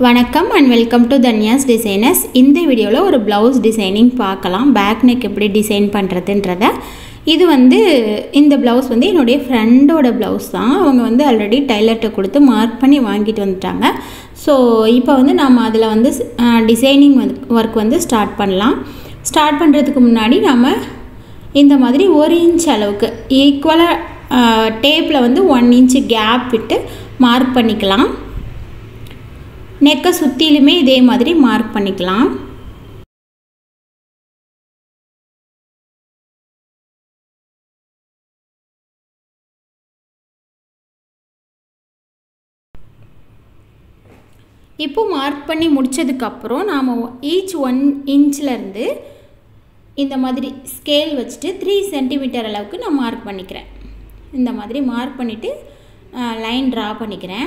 வணக்கம் and welcome to Dhanyas designers இந்த வீடியோவில் ஒரு ப்ளவுஸ் டிசைனிங் பார்க்கலாம் பேக் நெக் எப்படி டிசைன் பண்ணுறதுன்றத இது வந்து இந்த ப்ளவுஸ் வந்து என்னுடைய ஃப்ரெண்டோட ப்ளவுஸ் தான் அவங்க வந்து ஆல்ரெடி டைலர்கிட்ட கொடுத்து மார்க் பண்ணி வாங்கிட்டு வந்துட்டாங்க ஸோ இப்போ வந்து நம்ம அதில் வந்து டிசைனிங் வந்து ஒர்க் வந்து ஸ்டார்ட் பண்ணலாம் ஸ்டார்ட் பண்ணுறதுக்கு முன்னாடி நம்ம இந்த மாதிரி ஒரு இன்ச் அளவுக்கு ஈக்குவலாக டேப்பில் வந்து ஒன் இன்ச்சு கேப் விட்டு மார்க் பண்ணிக்கலாம் நெக்கை சுற்றிலுமே இதே மாதிரி மார்க் பண்ணிக்கலாம் இப்போ மார்க் பண்ணி முடித்ததுக்கப்புறம் நாம் ஈச் ஒன் இன்ச்லேருந்து இந்த மாதிரி ஸ்கேல் வச்சுட்டு த்ரீ சென்டிமீட்டர் அளவுக்கு நான் மார்க் பண்ணிக்கிறேன் இந்த மாதிரி மார்க் பண்ணிவிட்டு லைன் ட்ரா பண்ணிக்கிறேன்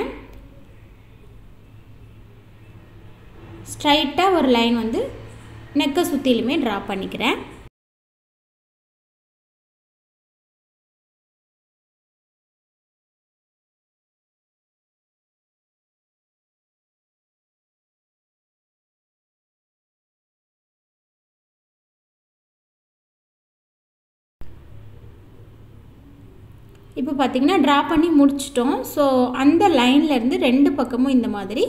ஸ்ட்ரைட்டாக ஒரு லைன் வந்து நெக்கை சுற்றிலுமே ட்ரா பண்ணிக்கிறேன் இப்போ பார்த்திங்கன்னா ட்ரா பண்ணி முடிச்சிட்டோம் ஸோ அந்த லைன்லேருந்து ரெண்டு பக்கமும் இந்த மாதிரி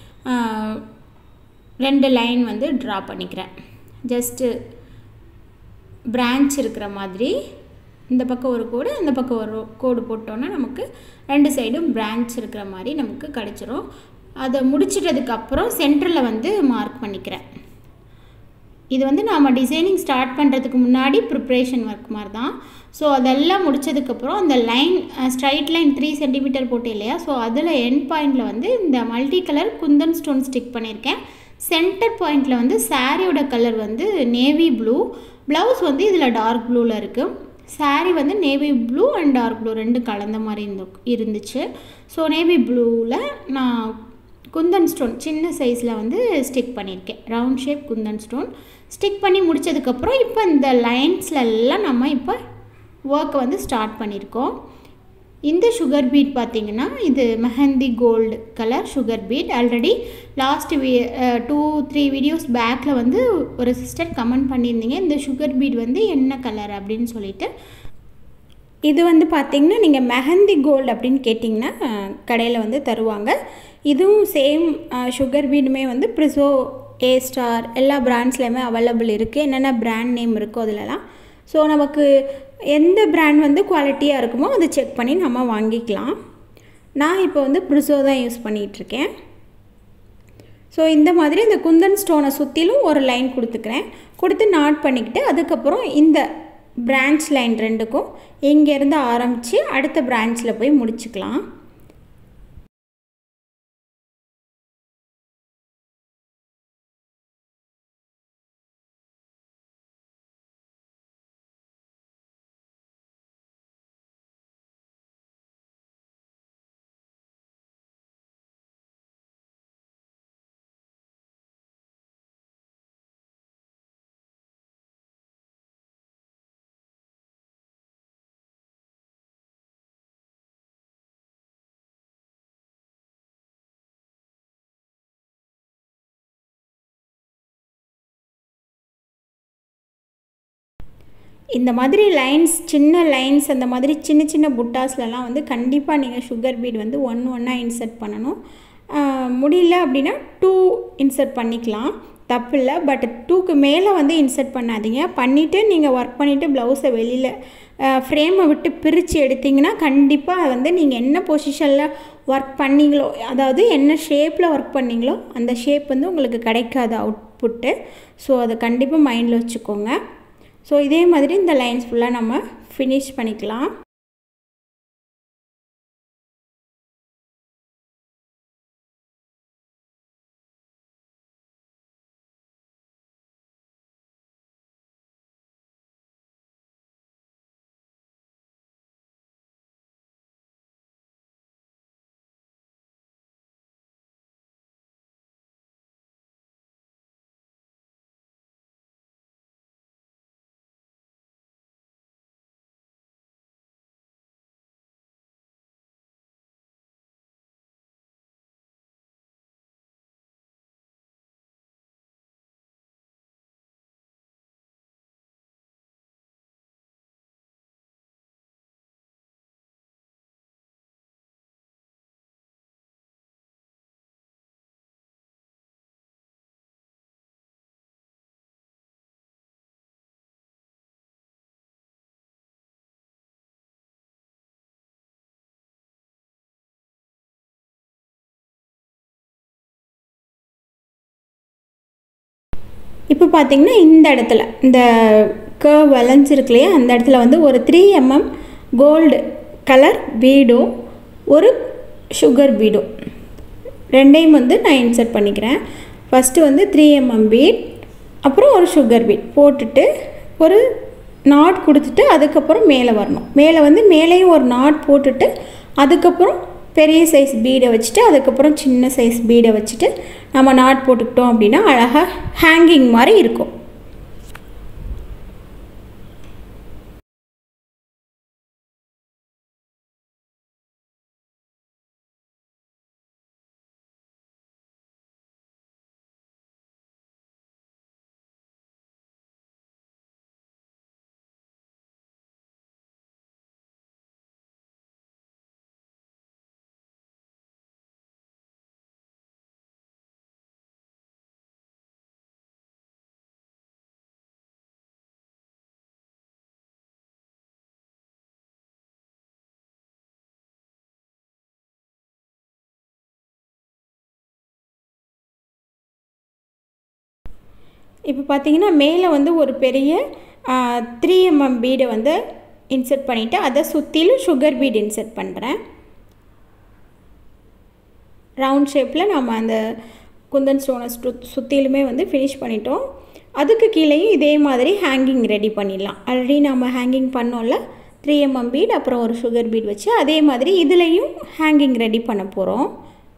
ரெண்டு லைன் வந்து ட்ரா பண்ணிக்கிறேன் ஜஸ்ட்டு பிரான்ச் இருக்கிற மாதிரி இந்த பக்கம் ஒரு கோடு அந்த பக்கம் ஒரு கோடு போட்டோன்னா நமக்கு ரெண்டு சைடும் பிரான்ச் இருக்கிற மாதிரி நமக்கு கிடச்சிரும் அதை முடிச்சிட்டதுக்கப்புறம் சென்டரில் வந்து மார்க் பண்ணிக்கிறேன் இது வந்து நாம் டிசைனிங் ஸ்டார்ட் பண்ணுறதுக்கு முன்னாடி ப்ரிப்ரேஷன் ஒர்க் மாதிரி தான் ஸோ அதெல்லாம் முடித்ததுக்கப்புறம் அந்த line straight line three centimetre போட்டு இல்லையா ஸோ அதில் எண்ட் பாயிண்டில் வந்து இந்த multi colour kundan stone stick பண்ணியிருக்கேன் சென்டர் பாயிண்டில் வந்து சாரியோட கலர் வந்து நேவி ப்ளூ ப்ளவுஸ் வந்து இதில் டார்க் ப்ளூவில் இருக்குது சாரீ வந்து navy blue and dark blue ரெண்டு கலந்த மாதிரி இருந்து இருந்துச்சு ஸோ நேவி ப்ளூவில் நான் குந்தன் ஸ்டோன் சின்ன சைஸில் வந்து ஸ்டிக் பண்ணியிருக்கேன் round shape kundan stone stick பண்ணி முடித்ததுக்கப்புறம் இப்போ இந்த லைன்ஸ்லெல்லாம் நம்ம இப்போ ஒர்க்கை வந்து ஸ்டார்ட் பண்ணியிருக்கோம் இந்த சுகர் பீட் பார்த்திங்கன்னா இது mehndi gold colour sugar bead already last we two three videos பேக்கில் வந்து ஒரு சிஸ்டர் கமெண்ட் பண்ணியிருந்தீங்க இந்த சுகர் பீட் வந்து என்ன கலர் அப்படின்னு சொல்லிட்டு இது வந்து பார்த்திங்கன்னா நீங்கள் மெஹந்தி கோல்டு அப்படின்னு கேட்டிங்கன்னா கடையில் வந்து தருவாங்க இதுவும் சேம் சுகர் பீடுமே வந்து ப்ரிசோ ஏ ஸ்டார் எல்லா பிராண்ட்ஸ்லையுமே அவைலபிள் இருக்குது என்னென்ன பிராண்ட் நேம் இருக்கோ அதிலலாம் ஸோ நமக்கு எந்த பிராண்ட் வந்து குவாலிட்டியாக இருக்குமோ அதை செக் பண்ணி நம்ம வாங்கிக்கலாம் நான் இப்போ வந்து ப்ரிசோ தான் யூஸ் பண்ணிகிட்ருக்கேன் ஸோ இந்த மாதிரி இந்த குந்தன் ஸ்டோனை சுற்றிலும் ஒரு லைன் கொடுத்துக்கிறேன் கொடுத்து நாட் பண்ணிக்கிட்டு அதுக்கப்புறம் இந்த பிரான்ச் லைன் ரெண்டுக்கும் இங்கேருந்து ஆரம்பித்து அடுத்த பிரான்ச்சில் போய் முடிச்சுக்கலாம் இந்த மாதிரி லைன்ஸ் சின்ன லைன்ஸ் அந்த மாதிரி சின்ன சின்ன புட்டாஸ்லலாம் வந்து கண்டிப்பாக நீங்கள் சுகர் பீட் வந்து ஒன் ஒன்னாக இன்சர்ட் பண்ணணும் முடியல அப்படின்னா டூ இன்சர்ட் பண்ணிக்கலாம் தப்பு இல்லை பட் டூக்கு மேலே வந்து இன்சர்ட் பண்ணாதீங்க பண்ணிவிட்டு நீங்கள் ஒர்க் பண்ணிவிட்டு ப்ளவுஸை வெளியில் ஃப்ரேமை விட்டு பிரித்து எடுத்திங்கன்னா கண்டிப்பாக வந்து நீங்கள் என்ன பொசிஷனில் ஒர்க் பண்ணிங்களோ அதாவது என்ன ஷேப்பில் ஒர்க் பண்ணிங்களோ அந்த ஷேப் வந்து உங்களுக்கு கிடைக்காது அவுட்புட்டு ஸோ அதை கண்டிப்பாக மைண்டில் வச்சுக்கோங்க ஸோ இதே மாதிரி இந்த லைன்ஸ் ஃபுல்லாக நம்ம ஃபினிஷ் பண்ணிக்கலாம் இப்போ பார்த்தீங்கன்னா இந்த இடத்துல இந்த கர்வ் வளைஞ்சிருக்கு இல்லையா அந்த இடத்துல வந்து ஒரு த்ரீ எம்எம் கோல்டு கலர் பீடும் ஒரு சுகர் பீடும் ரெண்டையும் வந்து நான் இன்சர்ட் பண்ணிக்கிறேன் ஃபஸ்ட்டு வந்து த்ரீ எம்எம் பீட் அப்புறம் ஒரு சுகர் பீட் போட்டுட்டு ஒரு நாட் கொடுத்துட்டு அதுக்கப்புறம் மேலே வரணும் மேலே வந்து மேலேயும் ஒரு நாட் போட்டுட்டு அதுக்கப்புறம் பெரிய சைஸ் பீடை வச்சுட்டு அதுக்கப்புறம் சின்ன சைஸ் பீடை வச்சுட்டு நம்ம நாட் போட்டுக்கிட்டோம் அப்படின்னா அழகாக ஹேங்கிங் மாதிரி இருக்கும் இப்போ பார்த்தீங்கன்னா மேலே வந்து ஒரு பெரிய த்ரீ எம்எம் பீடை வந்து இன்சர்ட் பண்ணிவிட்டு அதை சுற்றிலும் சுகர் பீட் இன்சர்ட் பண்ணுறேன் ரவுண்ட் ஷேப்பில் நம்ம அந்த குந்தன் ஸ்டோனை சு சுற்றிலுமே வந்து ஃபினிஷ் பண்ணிட்டோம் அதுக்கு கீழேயும் இதே மாதிரி ஹேங்கிங் ரெடி பண்ணிடலாம் ஆல்ரெடி நம்ம ஹேங்கிங் பண்ணோம்ல த்ரீ எம்எம் பீட் அப்புறம் ஒரு சுகர் பீட் வச்சு அதே மாதிரி இதுலேயும் ஹேங்கிங் ரெடி பண்ண போகிறோம்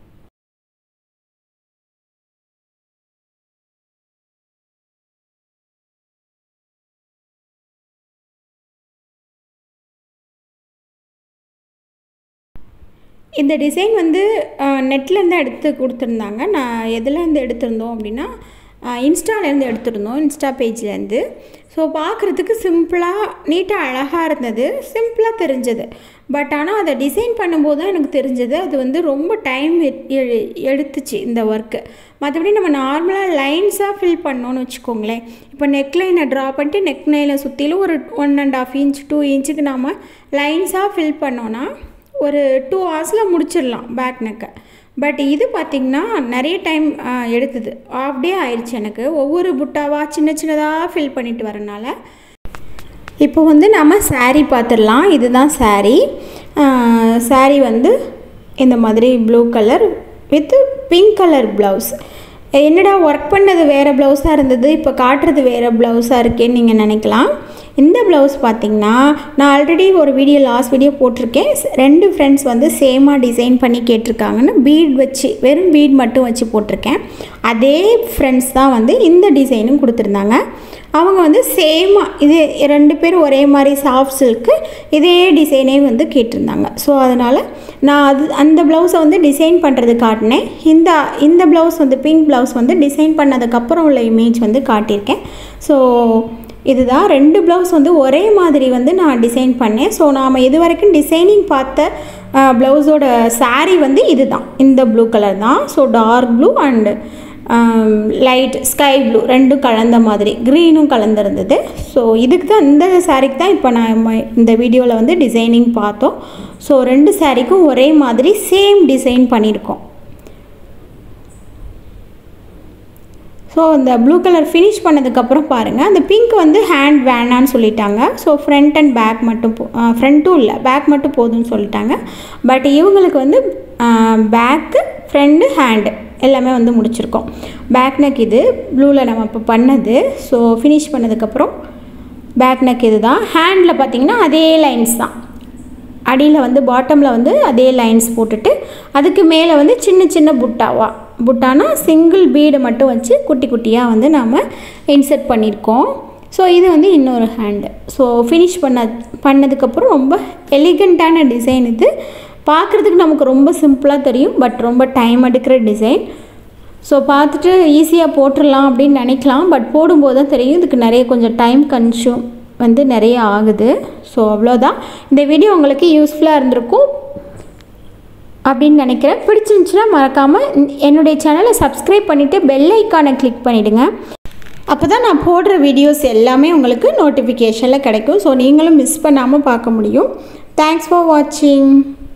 இந்த டிசைன் வந்து நெட்லேருந்து எடுத்து கொடுத்துருந்தாங்க நான் எதுலேருந்து எடுத்திருந்தோம் அப்படின்னா இன்ஸ்டாலேருந்து எடுத்திருந்தோம் இன்ஸ்டா பேஜ்லேருந்து ஸோ பார்க்குறதுக்கு சிம்பிளாக நீட்டாக அழகாக இருந்தது சிம்பிளாக தெரிஞ்சது பட் ஆனால் அதை டிசைன் பண்ணும்போது தான் எனக்கு தெரிஞ்சது அது வந்து ரொம்ப டைம் எடுத்துச்சு இந்த ஒர்க்கு மற்றபடி நம்ம நார்மலாக லைன்ஸாக ஃபில் பண்ணோன்னு வச்சுக்கோங்களேன் இப்போ நெக் லைனை ட்ரா பண்ணிட்டு நெக் லைனை சுற்றிலும் ஒரு one and half inch two இன்ச்சுக்கு நாம் லைன்ஸாக ஃபில் பண்ணோன்னா ஒரு டூ ஹவர்ஸில் முடிச்சிடலாம் பேக் நெக்கை பட் இது பார்த்திங்கன்னா நிறைய டைம் எடுத்தது ஆஃப் டே ஆயிடுச்சு எனக்கு ஒவ்வொரு புட்டாவாக சின்ன சின்னதாக ஃபில் பண்ணிட்டு வரனால இப்போ வந்து நம்ம சாரீ பார்த்துடலாம் இதுதான் சாரீ சாரீ வந்து இந்த மாதிரி blue colour with pink colour blouse என்னடா ஒர்க் பண்ணது வேறு ப்ளவுஸாக இருந்தது இப்போ காட்டுறது வேறு ப்ளவுஸாக இருக்கேன்னு நீங்கள் நினைக்கலாம் இந்த ப்ளவுஸ் பார்த்திங்கன்னா நான் ஆல்ரெடி ஒரு வீடியோ லாஸ்ட் வீடியோ போட்டிருக்கேன் ரெண்டு ஃப்ரெண்ட்ஸ் வந்து சேமாக டிசைன் பண்ணி கேட்டிருக்காங்கன்னு பீட் வச்சு வெறும் பீட் மட்டும் வச்சு போட்டிருக்கேன் அதே ஃப்ரெண்ட்ஸ் தான் வந்து இந்த டிசைனும் கொடுத்துருந்தாங்க அவங்க வந்து சேமாக இது ரெண்டு பேரும் ஒரே மாதிரி சாஃப்ட் சில்க்கு இதே டிசைனே வந்து கேட்டிருந்தாங்க ஸோ அதனால் நான் அது அந்த ப்ளவுஸை வந்து டிசைன் பண்ணுறது காட்டினேன் இந்த இந்த ப்ளவுஸ் வந்து பிங்க் ப்ளவுஸ் வந்து டிசைன் பண்ணதுக்கப்புறம் உள்ள இமேஜ் வந்து காட்டியிருக்கேன் ஸோ இதுதான் ரெண்டு ப்ளவுஸ் வந்து ஒரே மாதிரி வந்து நான் டிசைன் பண்ணேன் ஸோ நாம் இது வரைக்கும் டிசைனிங் பார்த்த ப்ளவுஸோட சாரீ வந்து இது தான் இந்த ப்ளூ கலர் தான் so dark blue and light sky blue ரெண்டும் கலந்த மாதிரி க்ரீனும் கலந்துருந்தது ஸோ இதுக்கு தான் இந்த சாரீக்கு தான் இப்போ நான் இந்த வீடியோவில் வந்து டிசைனிங் பார்த்தோம் ஸோ ரெண்டு சாரீக்கும் ஒரே மாதிரி சேம் டிசைன் பண்ணியிருக்கோம் ஸோ இந்த ப்ளூ கலர் ஃபினிஷ் பண்ணதுக்கப்புறம் பாருங்கள் அந்த பிங்க் வந்து ஹேண்ட் வேணான்னு சொல்லிட்டாங்க ஸோ ஃப்ரண்ட் அண்ட் பேக் மட்டும் போ ஃப்ரண்ட்டும் இல்லை பேக் மட்டும் போதும்னு சொல்லிட்டாங்க பட் இவங்களுக்கு வந்து பேக்கு ஃப்ரண்ட்டு ஹேண்டு எல்லாமே வந்து முடிச்சிருக்கோம் பேக் நெக் இது ப்ளூவில் நம்ம இப்போ பண்ணது ஸோ ஃபினிஷ் பண்ணதுக்கப்புறம் பேக் நெக் இது தான் ஹேண்டில் பார்த்திங்கன்னா அதே லைன்ஸ் தான் அடியில் வந்து பாட்டமில் வந்து அதே லைன்ஸ் போட்டுட்டு அதுக்கு மேலே வந்து சின்ன சின்ன புட்டாவா புட்டானா சிங்கிள் பீடை மட்டும் வச்சு குட்டி குட்டியாக வந்து நாம் இன்சர்ட் பண்ணியிருக்கோம் ஸோ இது வந்து இன்னொரு ஹேண்டு ஸோ ஃபினிஷ் பண்ண பண்ணதுக்கப்புறம் ரொம்ப எலிகண்ட்டான டிசைன் இது பார்க்குறதுக்கு நமக்கு ரொம்ப சிம்பிளாக தெரியும் பட் ரொம்ப டைம் எடுக்கிற டிசைன் ஸோ பார்த்துட்டு ஈஸியாக போட்டுடலாம் அப்படின்னு நினைக்கலாம் பட் போடும்போது தான் தெரியும் இதுக்கு நிறைய கொஞ்சம் டைம் கன்சியூம் வந்து நிறைய ஆகுது ஸோ அவ்வளோதான் இந்த வீடியோ உங்களுக்கு யூஸ்ஃபுல்லாக இருந்திருக்கும் அப்படின்னு நினைக்கிறேன் பிடிச்சிருந்துச்சுன்னா மறக்காமல் என்னுடைய சேனலை சப்ஸ்கிரைப் பண்ணிவிட்டு பெல் ஐக்கானை கிளிக் பண்ணிவிடுங்க அப்போ தான் நான் போடுற வீடியோஸ் எல்லாமே உங்களுக்கு நோட்டிஃபிகேஷனில் கிடைக்கும் ஸோ நீங்களும் மிஸ் பண்ணாமல் பார்க்க முடியும் தேங்க்ஸ் ஃபார் வாட்சிங்